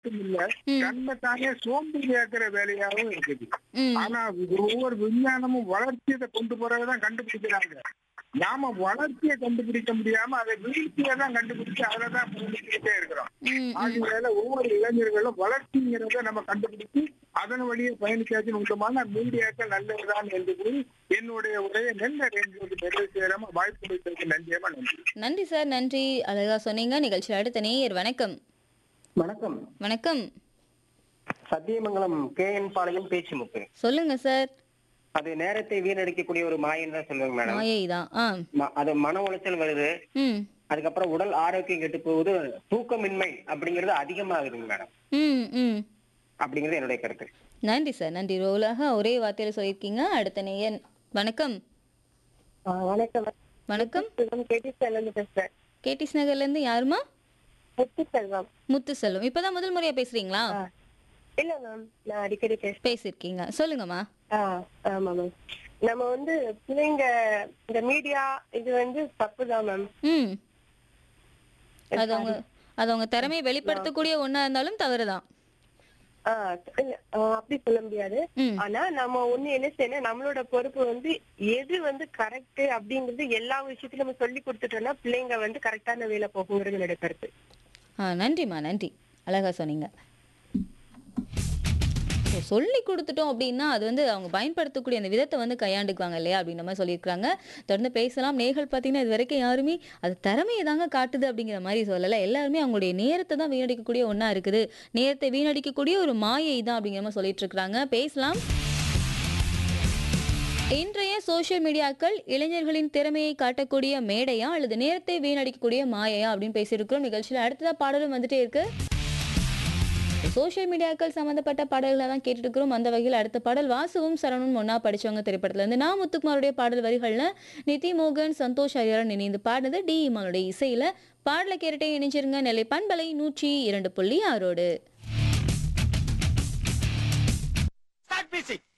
மட்டும் இல்ல ம். தன்னை தானே சோம்பேறியாக்குற வேலையாவும் இருக்குது ம் ஆனா இது ஒவ்வொரு விஞ்ஞானமும் வளர்ச்சியை கொண்டு போறதான் கண்டுபிடிக்கிறாங்க நாம வளர்ச்சியை கண்டுபிடிக்க முடியாம அதை வீழ்ச்சியை தான் கண்டுபிடிச்சு அதுலதான் பயணிச்சுக்கிட்டே இருக்கிறோம் ம் ம் ஆகையால ஒவ்வொரு இளைஞர்களும் வளர்ச்சிங்கிறத நம்ம கண்டுபிடிச்சு அதன் வழியே பயணிக்காச்சு உண்டமான மீடியாக்கள் நல்லதுதான் என்று கூறி என்னுடைய உரையை நெல்ல ரேஞ்சோடு நிறைவு செய்யலாம வாய்ப்பு கொடுத்ததுக்கு நன்றியமா நன்றி நன்றி சார் நன்றி அழகா சொன்னீங்க நிகழ்ச்சியில் அடுத்த நேயர் வணக்கம் வணக்கம் வணக்கம் சத்தியமங்கலம் கே என் பாளையம் பேச்சு முத்து சொல்லுங்க சார் அது நேரத்தை வீணடிக்கக்கூடிய ஒரு மாயன்னு தான் சொல்லுவாங்க மேடம் மாயை தான் ஆ ம- அது மன உளைச்சல் வருது ம் அதுக்கப்புறம் உடல் ஆரோக்கியம் கெட்டு போகுது தூக்கமின்மை அப்படிங்கிறது அதிகமாகுதுங்க மேடம் ம் ம் அப்படிங்கிறது என்னுடைய கருத்து நன்றி சார் நன்றி ரோலாக ஒரே வார்த்தையில சொல்லியிருக்கீங்க அடுத்த நேயர் வணக்கம் வணக்கம் வணக்கம் செல்வம் கேட்டி செல்வம் பேசுறேன் கேடிஸ் நகர்ல இருந்து யாருமா முத்து செல்வம் முத்து செல்வம் இப்பதான் முதல் முறையா பேசுறீங்களா ஆ. இல்ல மேம் நான் அடிக்கடி பேசுறேன் பேசிருக்கீங்க சொல்லுங்கம்மா ஆ, ஆமா மேம் நம்ம வந்து பிள்ளைங்க இந்த மீடியா இது வந்து தப்பு தான் மேம் ம் அது அவங்க அது அவங்க திறமையை வெளிப்படுத்தக்கூடிய ஒண்ணா இருந்தாலும் தவறுதான் இல்ல ஆ, அப்படி சொல்ல முடியாது ம் ஆனா நம்ம ஒண்ணு என்ன செய்யணும் நம்மளோட பொறுப்பு வந்து எது வந்து கரெக்ட் அப்படிங்கறது எல்லா விஷயத்தையும் நம்ம சொல்லி கொடுத்துட்டோம்னா பிள்ளைங்க வந்து கரெக்டான வேலை போகுங்கிறது என்னோட கருத்து ஆ நன்றிம்மா நன்றி அழகா சொன்னீங்க ஸோ சொல்லி கொடுத்துட்டோம் அப்படின்னா அது வந்து அவங்க பயன்படுத்தக்கூடிய அந்த விதத்தை வந்து கையாண்டுக்குவாங்க இல்லையா அப்படின்ற மாதிரி சொல்லியிருக்காங்க தொடர்ந்து பேசலாம் நேர்கள் பார்த்தீங்கன்னா இது வரைக்கும் யாருமே அது திறமையை தாங்க காட்டுது அப்படிங்கிற மாதிரி சொல்லலை எல்லாருமே அவங்களுடைய நேரத்தை தான் வீணடிக்கக்கூடிய ஒன்றா இருக்குது நேரத்தை வீணடிக்கக்கூடிய ஒரு மாயை தான் அப்படிங்கிற மாதிரி சொல்லிட்டு இருக்கிறாங்க பேசலாம் இன்றைய சோஷியல் மீடியாக்கள் இளைஞர்களின் திறமையை காட்டக்கூடிய மேடையா அல்லது நேரத்தை வீணடிக்கக்கூடிய மாயையா அப்படின்னு பேசியிருக்கிறோம் நிகழ்ச்சியில் அடுத்ததா பாடலும் வந்துட்டே இருக்கு சோஷியல் மீடியாக்கள் சம்மந்தப்பட்ட பாடல்களை தான் கேட்டுட்டு இருக்கிறோம் அந்த வகையில் அடுத்த பாடல் வாசுவும் சரணும் ஒன்னா படிச்சவங்க திரைப்படத்துல இருந்து நான் முத்துக்குமாருடைய பாடல் வரிகள்ல நிதி மோகன் சந்தோஷ் ஹரியாரன் இணைந்து பாடினது டி இமானுடைய இசையில பாடலை கேட்டுட்டே இணைஞ்சிருங்க நெல்லை பண்பலை நூற்றி இரண்டு புள்ளி ஆறோடு Start music.